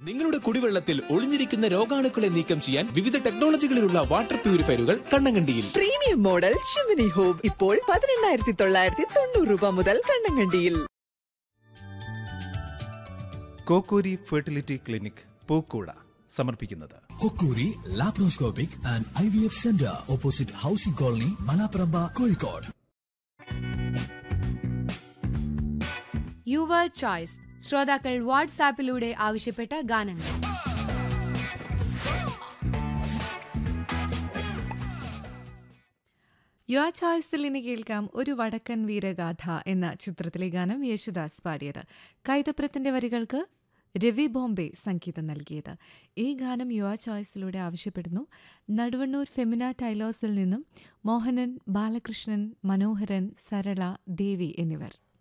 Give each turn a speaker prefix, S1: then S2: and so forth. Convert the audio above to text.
S1: നിങ്ങളുടെ കുടിവെള്ളത്തിൽ ഒളിഞ്ഞിരിക്കുന്ന രോഗാണുക്കളെ നീക്കം ചെയ്യാൻ വിവിധ ടെക്നോളജികളിലുള്ള വാട്ടർ പ്യൂരിഫയറുകൾ കണ്ണങ്കണ്ടിയിൽ
S2: പ്രീമിയം മോഡൽ ഷിമിനി ഹോം ഇപ്പോൾ പതിനെണ്ണായിരത്തി തൊള്ളായിരത്തി തൊണ്ണൂറ് രൂപ മുതൽ കണ്ണങ്കണ്ടിയിൽ
S3: കോക്കൂരി ഫെർട്ടിലിറ്റി ക്ലിനിക് പൂക്കൂട സമർപ്പിക്കുന്നത്
S4: കൊക്കൂരി laparoscopic and I V F centre opposite housing colony Malaparamba Kozhikode
S5: your choice ശ്രോതാക്കൾ വാട്സാപ്പിലൂടെ ആവശ്യപ്പെട്ട ഗാനങ്ങൾ
S6: യുവ ചോയ്സിൽ ഇനി കേൾക്കാം ഒരു വടക്കൻ വീരഗാഥ എന്ന ചിത്രത്തിലെ ഗാനം യേശുദാസ് പാടിയത് കൈതപ്രത്തിന്റെ വരികൾക്ക് രവി ബോംബെ സംഗീതം നൽകിയത് ഈ ഗാനം യുവ ചോയ്സിലൂടെ ആവശ്യപ്പെടുന്നു നടുവണ്ണൂർ ഫെമിന ടൈലോസിൽ നിന്നും മോഹനൻ ബാലകൃഷ്ണൻ മനോഹരൻ സരള ദേവി എന്നിവർ